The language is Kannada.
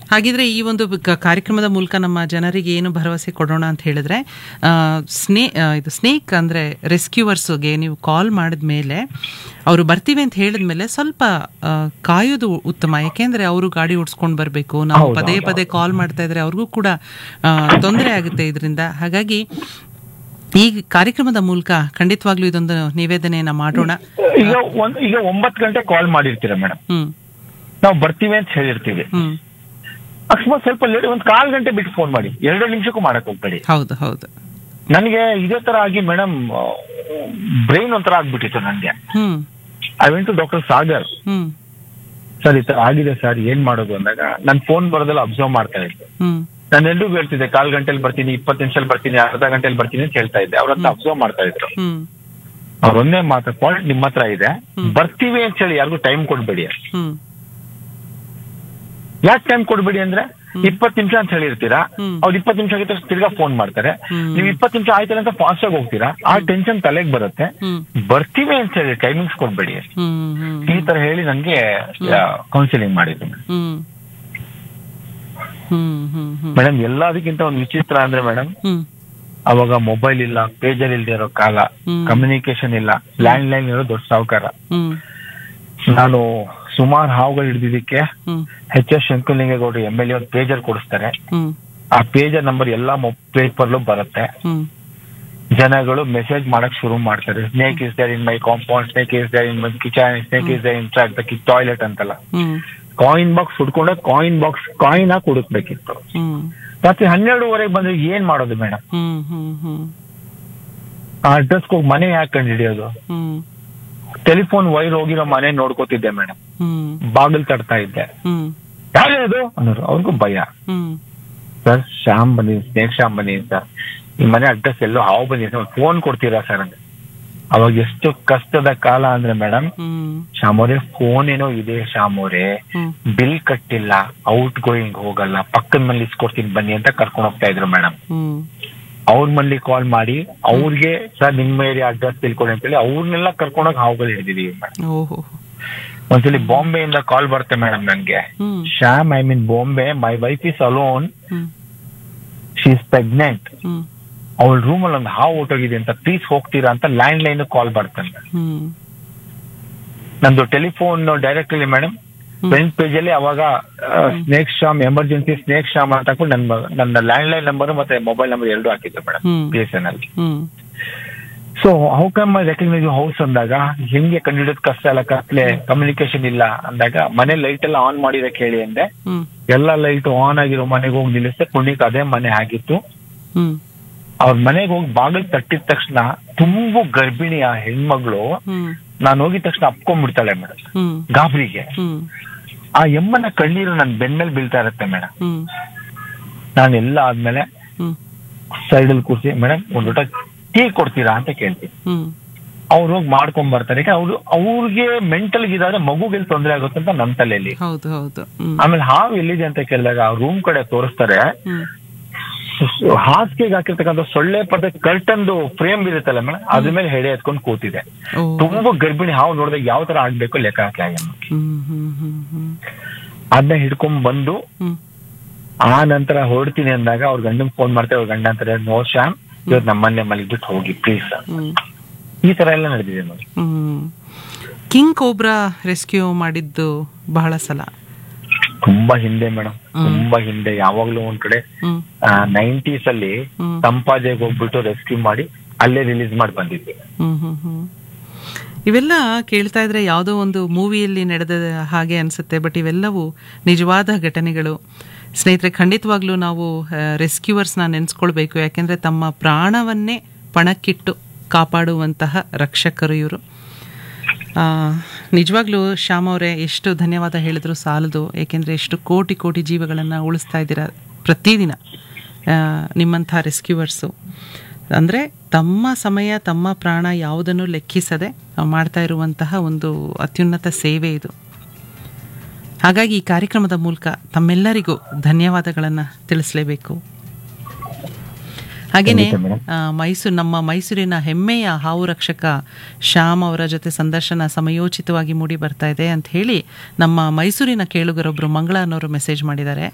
ಹಾಗಿದ್ರೆ ಈ ಒಂದು ಕ- ಕಾರ್ಯಕ್ರಮದ ಮೂಲಕ ನಮ್ಮ ಜನರಿಗೆ ಏನು ಭರವಸೆ ಕೊಡೋಣ ಅಂತ ಹೇಳಿದ್ರೆ ಆ, ಸ್ನೇ ಆ, ಇದು ಸ್ನೇಕ್ ಅಂದರೆ ರೆಸ್ಕ್ಯೂವರ್ಸ್ಗೆ ನೀವು ಕಾಲ್ ಮಾಡಿದ ಮೇಲೆ ಅವರು ಬರ್ತೀವಿ ಅಂತ ಹೇಳಿದ ಮೇಲೆ ಸ್ವಲ್ಪ ಆ, ಕಾಯೋದು ಉತ್ತಮ ಯಾಕೆಂದ್ರೆ ಅವರು ಗಾಡಿ ಓಡಿಸ್ಕೊಂಡು ಬರಬೇಕು ನಾವು ಪದೇ ಪದೇ ಕಾಲ್ ಮಾಡ್ತಾ ಇದ್ರೆ ಅವ್ರಿಗೂ ಕೂಡ ತೊಂದರೆ ಆಗುತ್ತೆ ಇದರಿಂದ ಹಾಗಾಗಿ ಈ ಕಾರ್ಯಕ್ರಮದ ಮೂಲಕ ಖಂಡಿತವಾಗ್ಲೂ ಇದೊಂದು ನಿವೇದನೆಯನ್ನ ಮಾಡೋಣ ಈಗ ಒಂದ್ ಈಗ ಒಂಬತ್ತು ಗಂಟೆ ಕಾಲ್ ಮಾಡಿರ್ತೀರ ಮೇಡಮ್ ಹ್ಮ್ ನಾವು ಬರ್ತೀವಿ ಅಂತ ಹೇಳಿರ್ತೀವಿ ಹ್ಮ್ ಅಕಸ್ಮಾತ್ ಸ್ವಲ್ಪ ಲೇಟ್ ಒಂದ್ ಕಾಲ್ ಗಂಟೆ ಬಿಟ್ಟು ಫೋನ್ ಮಾಡಿ ಎರಡು ನಿಮಿಷಕ್ಕೂ ಮಾಡಕ್ ಹೋಗ್ಬೇಡಿ ಹೌದು ಹೌದು ನನಗೆ ಇದೇ ತರ ಆಗಿ ಮೇಡಮ್ ಬ್ರೈನ್ ಒಂಥರ ಆಗ್ಬಿಟ್ಟಿತ್ತು ನನಗೆ hmm I went to doctor Sagar hmm sir ಈ ತರ ಆಗಿದೆ ಸರ್ ಏನ್ ಮಾಡೋದು ಅಂದಾಗ ನನ್ ಫೋನ್ ಬರೋದೆಲ್ಲ ಅಬ್ಸರ್ವ್ ಮಾಡ್ತಾ ಇದ್ದೆ ಹ್ಮ್ ನಾನು ಎಲ್ರಿಗೂ ಹೇಳ್ತಿದ್ದೆ ಕಾಲ್ ಗಂಟೆಲಿ ಬರ್ತೀನಿ ಇಪ್ಪತ್ತು ನಿಮಿಷದಲ್ಲಿ ಬರ್ತೀನಿ ಅರ್ಧ ಗಂಟೆಲಿ ಬರ್ತೀನಿ ಅಂತ ಹೇಳ್ತಾ ಇದ್ದೆ ಅವ್ರನ್ನ ಅಬ್ಸರ್ವ್ ಮಾಡ್ತಾ ಇದ್ರು ಹ್ಮ್ ಅವ್ರ ಒಂದೇ ಮಾತ್ರ ಪಾಯಿಂಟ್ ನಿಮ್ಮ ಹತ್ರ ಇದೆ ಬರ್ತೀವಿ ಅಂತ ಹೇಳಿ ಯಾರಿಗೂ ಟೈಮ್ ಕೊಡ್ಬೇಡಿ ಹ್ಮ್ ಯಾಕೆ ಟೈಮ್ ಕೊಡ್ಬೇಡಿ ಅಂದ್ರೆ ಇಪ್ಪತ್ತು ನಿಮಿಷ ಅಂತ ಹೇಳಿರ್ತೀರಾ ಹ್ಮ್. ಅವ್ರು ಇಪ್ಪತ್ತು ನಿಮಿಷ ಆಗಿದ್ರೆ ತಿರ್ಗಾ ಫೋನ್ ಮಾಡ್ತಾರೆ ಹ್ಮ್. ನೀವು ಇಪ್ಪತ್ತು ನಿಮಿಷ ಆಯ್ತಲ್ಲ ಅಂತ ಫಾಸ್ಟ್ ಆಗಿ ಹೋಗ್ತೀರಾ ಆ ಟೆನ್ಷನ್ ತಲೆಗೆ ಬರುತ್ತೆ ಹ್ಮ್ ಬರ್ತೀವಿ ಅಂತ ಹೇಳಿ ಟೈಮಿಂಗ್ಸ್ ಕೊಡ್ಬೇಡಿ ಹ್ಮ್ ಹ್ಮ್ ಈ ತರ ಹೇಳಿ ನಂಗೆ ಕೌನ್ಸಿಲಿಂಗ್ ಮಾಡಿದ್ರು ಹ್ಮ್ ಹ್ಮ್ ಹ್ಮ್ ಹ್ಮ್ ಮೇಡಮ್ ಎಲ್ಲದಕ್ಕಿಂತ ಒಂದು ವಿಚಿತ್ರ ಅಂದ್ರೆ ಮೇಡಮ್ ಹ್ಮ್ ಅವಾಗ ಮೊಬೈಲ್ ಇಲ್ಲ ಪೇಜರ್ ಇಲ್ದೇ ಇರೋ ಕಾಲ ಹ್ಮ್. ಕಮ್ಯುನಿಕೇಶನ್ ಇಲ್ಲ ಲ್ಯಾಂಡ್ ಲೈನ್ ಇರೋ ದೊಡ್ಡ ಸಾವುಕಾರ ಹ್ಮ್ ನಾನು ಸುಮಾರು ಹಾವುಗಳು ಹಿಡಿದಿದ್ದಕ್ಕೆ ಹ್ಮ್ ಎಚ್ ಎಸ್ ಶಂಕುಲಿಂಗೇಗೌಡರು ಎಂ ಎಲ್ ಎ ಒಂದು ಪೇಜರ್ ಕೊಡಿಸ್ತಾರೆ ಹ್ಮ್ ಆ ಪೇಜರ್ ನಂಬರ್ ಎಲ್ಲಾ ಪೇಪರ್ಲು ಬರುತ್ತೆ ಹ್ಮ್ ಜನಗಳು ಮೆಸೇಜ್ ಮಾಡಕ್ ಶುರು ಮಾಡ್ತಾರೆ snake is there in my compound snake is there in my kitchen snake is there in the toilet ಅಂತಲ್ಲ ಹ್ಮ್ ಕಾಯಿನ್ ಬಾಕ್ಸ್ ಹುಡ್ಕೊಂಡೆ ಕಾಯಿನ್ ಬಾಕ್ಸ್ ಕಾಯಿನ್ ಹಾಕಿ ಹುಡುಕ್ಬೇಕಿತ್ತು ಹ್ಮ್ ರಾತ್ರಿ ಹನ್ನೆರಡುವರೆಗೆ ಬಂದ್ರೆ ಏನ್ ಮಾಡೋದು ಮೇಡಮ್ ಹ್ಮ್ ಹ್ಮ್ ಹ್ಮ್ ಆ ಅಡ್ರೆಸ್ ಹೋಗಿ ಮನೆ ಯಾಕೆ ಕಂಡು ಹಿಡಿಯೋದು ಹ್ಮ್ ಟೆಲಿಫೋನ್ ವೈರ್ ಹೋಗಿರೋ ಮನೆ ನೋಡ್ಕೋತಿದ್ದೆ ಮೇಡಮ್ ಹ್ಮ್ ಬಾಗಿಲ್ ತಡ್ತಾ ಇದ್ದೆ ಹ್ಮ್ ಯಾರೇ ಅದು ಅನ್ನೋರು ಅವ್ರಿಗೂ ಭಯ ಹ್ಮ್ ಸರ್ ಶ್ಯಾಮ್ ಬನ್ನಿ ಸ್ನೇಕ್ ಶ್ಯಾಮ್ ಬನ್ನಿ ಸರ್ ಈ ಮನೆ ಅಡ್ರೆಸ್ ಎಲ್ಲೋ ಹಾವು ಬನ್ನಿ ಸರ್ ಫೋನ್ ಕೊಡ್ತೀರಾ ಸರ್ ಅಂದ್ರೆ ಅವಾಗ ಎಷ್ಟು ಕಷ್ಟದ ಕಾಲ ಅಂದ್ರೆ ಮೇಡಮ್ ಹ್ಮ್ ಶ್ಯಾಮ್ ಅವರೇ ಫೋನ್ ಏನೋ ಇದೆ ಶ್ಯಾಮ್ ಅವರೇ ಹ್ಮ್ ಬಿಲ್ ಕಟ್ಟಿಲ್ಲ ಔಟ್ ಗೋಯಿಂಗ್ ಹೋಗಲ್ಲ ಪಕ್ಕದ ಮನೇಲಿ ಇಸ್ಕೊಡ್ತೀನಿ ಬನ್ನಿ ಅಂತ ಕರ್ಕೊಂಡು ಹೋಗ್ತಾ ಇದ್ರು ಮೇಡಮ್ ಹ್ಮ್ ಅವ್ರ ಮನೇಲಿ ಕಾಲ್ ಮಾಡಿ ಅವ್ರಿಗೆ ಸರ್ ನಿಮ್ಮ ಏರಿಯಾ ಅಡ್ರೆಸ್ ತಿಳ್ಕೊಡಿ ಅಂತೇಳಿ ಅವ್ರನ್ನೆಲ್ಲ ಕರ್ಕೊಂಡೋಗಿ ಹಾವುಗಳು ಹಿಡಿದಿದೀವಿ ಮೇಡಮ್ ಓಹೋ ಒಂದ್ಸಲಿ ಬಾಂಬೆಯಿಂದ ಕಾಲ್ ಬರುತ್ತೆ ಮೇಡಮ್ ನನ್ಗೆ hmm Shyam I mean Bombay my wife is alone hmm she is pregnant hmm ಅವಳ ರೂಮ್ ಅಲ್ಲಿ ಒಂದು ಹಾವು ಹೊಟ್ಟೋಗಿದೆ ಅಂತ ಪ್ಲೀಸ್ ಹೋಗ್ತೀರಾ ಅಂತ ಲ್ಯಾಂಡ್ ಲೈನ್ ಕಾಲ್ ಬರ್ತಂತ ಹ್ಮ್ ನಂದು telephone directly madam hmm. Front page ಅಲ್ಲಿ ಅವಾಗ snake Shyam emergency snake Shyam ಅಂತ ಹಾಕೊಂಡು ನನ್ನ ನನ್ನ ಲ್ಯಾಂಡ್ ಲೈನ್ ನಂಬರ್ ಮತ್ತೆ ಮೊಬೈಲ್ ನಂಬರ್ ಎರಡು ಹಾಕಿದ್ರು madam hmm. P S N ಅಲ್ಲಿ hmm so how come recognise house ಅಂದಾಗ ಹೆಂಗೆ ಕಂಡುಹಿಡಿಯೋದು ಕಷ್ಟ ಅಲ್ಲ ಕತ್ಲೆ ಕಮ್ಯುನಿಕೇಶನ್ ಇಲ್ಲ ಅಂದಾಗ ಮನೆ ಲೈಟ್ ಎಲ್ಲ ಆನ್ ಮಾಡಿರಕ್ಕೆ ಹೇಳಿ ಅಂದೆ ಹ್ಮ್ ಎಲ್ಲ ಲೈಟ್ ಆನ್ ಆಗಿರೋ ಮನೆಗೆ ಹೋಗಿ ನಿಲ್ಲಿస్తే ಪುಣ್ಯಕ್ಕೆ ಅದೇ ಮನೆ ಆಗಿತ್ತು ಹ್ಮ್ ಅವ್ರ ಮನೆಗೆ ಹೋಗಿ ಬಾಗಿಲು ತಟ್ಟಿದ ತಕ್ಷಣ ತುಂಬು ಗರ್ಭಿಣಿಯ ಹೆಣ್ಮಗಳು ಹ್ಮ್ ನಾನು ಹೋಗಿದ ತಕ್ಷಣ ಅಪ್ಕೊಂಡ್ಬಿಡ್ತಾಳೆ ಮೇಡಮ್ ಹ್ಮ್ ಗಾಬರಿಗೆ ಹ್ಮ್ ಆ ಎಮ್ಮನ ಕಣ್ಣೀರು ನನ್ ಬೆನ್ಮೇಲೆ ಬೀಳ್ತಾ ಇರುತ್ತೆ ಮೇಡಮ್ ಹ್ಮ್ ನಾನು ಎಲ್ಲ ಆದ್ಮೇಲೆ ಹ್ಮ್ ಸೈಡ್ ಅಲ್ಲಿ ಕೂರ್ಸಿ ಮೇಡಮ್ ಒಂದ್ ಊಟ ಟೀ ಕೊಡ್ತೀರಾ ಅಂತ ಕೇಳ್ತೀನಿ ಹ್ಮ್ ಅವ್ರು ಹೋಗಿ ಮಾಡ್ಕೊಂಡ್ ಬರ್ತಾರೆ ಯಾಕೆ ಅವ್ರು ಅವ್ರಿಗೆ ಮೆಂಟಲ್ ಇದಾದ್ರೆ ಮಗುಗೆ ತೊಂದರೆ ಆಗುತ್ತೆ ಅಂತ ನಮ್ ತಲೆಯಲ್ಲಿ ಹೌದು ಹೌದು ಹ್ಮ್ ಆಮೇಲೆ ಹಾವು ಎಲ್ಲಿದೆ ಅಂತ ಕೇಳಿದಾಗ ಆ ರೂಮ್ ಕಡೆ ತೋರಿಸ್ತಾರೆ ಹ್ಮ್ ಹಾಸಿಗೆಗೆ ಹಾಕಿರ್ತಕ್ಕಂಥ ಸೊಳ್ಳೆ ಪದ ಕರ್ಟನ್ದು ಫ್ರೇಮ್ ಇರುತ್ತಲ್ಲ ಮೇಡಮ್ ಅದ್ರ ಮೇಲೆ ಹೆಡೆ ಎತ್ಕೊಂಡು ಕೂತಿದೆ ಓ ತುಂಬಾ ಗರ್ಭಿಣಿ ಹಾವು ನೋಡಿದಾಗ ಯಾವ ತರ ಆಗ್ಬೇಕು ಲೆಕ್ಕ ಹಾಕಿ ಆಗಮ್ಮ ಹ್ಮ್ ಹ್ಮ್ ಹ್ಮ್ ಹ್ಮ್ ಅದನ್ನ ಹಿಡ್ಕೊಂಡ್ ಬಂದು ಹ್ಮ್ ಆ ನಂತರ ಹೊರಡ್ತೀನಿ ಅಂದಾಗ ಅವ್ರ ಗಂಡನ್ ಫೋನ್ ಮಾಡ್ತಾರೆ ಅವ್ರ ಗಂಡ ಅಂತಾರೆ ನೋ ಶ್ಯಾಮ್ ಇವತ್ತು ನಮ್ಮನ್ನೇ ಮಲಗಿಬಿಟ್ಟು ಹೋಗಿ ಪ್ಲೀಸ್ ಹ್ಮ್ ಈ ತರ ಎಲ್ಲ ನಡೆದಿದೆ ನೋಡಿ ಹ್ಮ್ ಕಿಂಗ್ ಕೋಬ್ರಾ ರೆಸ್ಕ್ಯೂ ಮಾಡಿದ್ದು ಬಹಳ ಸಲ ತುಂಬಾ ಹಿಂದೆ ಮೇಡಮ್ ಹ್ಮ್. ತುಂಬಾ ಹಿಂದೆ ಯಾವಾಗ್ಲೂ ಒಂದ್ ಕಡೆ ಹ್ಮ್ ನೈಂಟೀಸ್ ಅಲ್ಲಿ ಹ್ಮ್. ಸಂಪಾಜೆಗೆ ಹೋಗ್ಬಿಟ್ಟು ರೆಸ್ಕ್ಯೂ ಮಾಡಿ ಅಲ್ಲೇ ರಿಲೀಸ್ ಮಾಡಿ ಬಂದಿದ್ವಿ ಹ್ಮ್ ಹ್ಮ್ ಹ್ಮ್ ಇವೆಲ್ಲ ಕೇಳ್ತಾ ಇದ್ರೆ ಯಾವುದೋ ಒಂದು ಮೂವಿಯಲ್ಲಿ ನಡೆದ ಹಾಗೆ ಅನಿಸುತ್ತೆ ಬಟ್ ಇವೆಲ್ಲವೂ ನಿಜವಾದ ಘಟನೆಗಳು ಸ್ನೇಹಿತರೆ ಖಂಡಿತವಾಗ್ಲೂ ನಾವು ರೆಸ್ಕ್ಯೂವರ್ಸ್ನ ನೆನೆಸ್ಕೊಳ್ಬೇಕು ಯಾಕೆಂದರೆ ತಮ್ಮ ಪ್ರಾಣವನ್ನೇ ಪಣಕ್ಕಿಟ್ಟು ಕಾಪಾಡುವಂತಹ ರಕ್ಷಕರು ಇವರು ನಿಜವಾಗ್ಲೂ ಶ್ಯಾಮ್ ಅವರೇ ಎಷ್ಟು ಧನ್ಯವಾದ ಹೇಳಿದ್ರು ಸಾಲದು ಏಕೆಂದರೆ ಎಷ್ಟು ಕೋಟಿ ಕೋಟಿ ಜೀವಗಳನ್ನು ಉಳಿಸ್ತಾ ಇದ್ದೀರಾ ಪ್ರತಿದಿನ ಆ, ನಿಮ್ಮಂಥ ರೆಸ್ಕ್ಯೂವರ್ಸು ಅಂದರೆ ತಮ್ಮ ಸಮಯ ತಮ್ಮ ಪ್ರಾಣ ಯಾವುದನ್ನು ಲೆಕ್ಕಿಸದೆ ಮಾಡ್ತಾ ಇರುವಂತಹ ಒಂದು ಅತ್ಯುನ್ನತ ಸೇವೆ ಇದು ಹಾಗಾಗಿ ಈ ಕಾರ್ಯಕ್ರಮದ ಮೂಲಕ ತಮ್ಮೆಲ್ಲರಿಗೂ ಧನ್ಯವಾದಗಳನ್ನು ತಿಳಿಸಲೇಬೇಕು ಹಾಗೆಯೇ ಖಂಡಿತ ಮೇಡಮ್. ಮೈಸೂರು ನಮ್ಮ ಮೈಸೂರಿನ ಹೆಮ್ಮೆಯ ಹಾವು ರಕ್ಷಕ ಶ್ಯಾಮ್ ಅವರ ಜೊತೆ ಸಂದರ್ಶನ ಸಮಯೋಚಿತವಾಗಿ ಮೂಡಿ ಬರ್ತಾ ಇದೆ ಅಂತ ಹೇಳಿ ನಮ್ಮ ಮೈಸೂರಿನ ಕೇಳುಗರೊಬ್ಬರು ಮಂಗಳ ಅನ್ನೋರು ಮೆಸೇಜ್ ಮಾಡಿದ್ದಾರೆ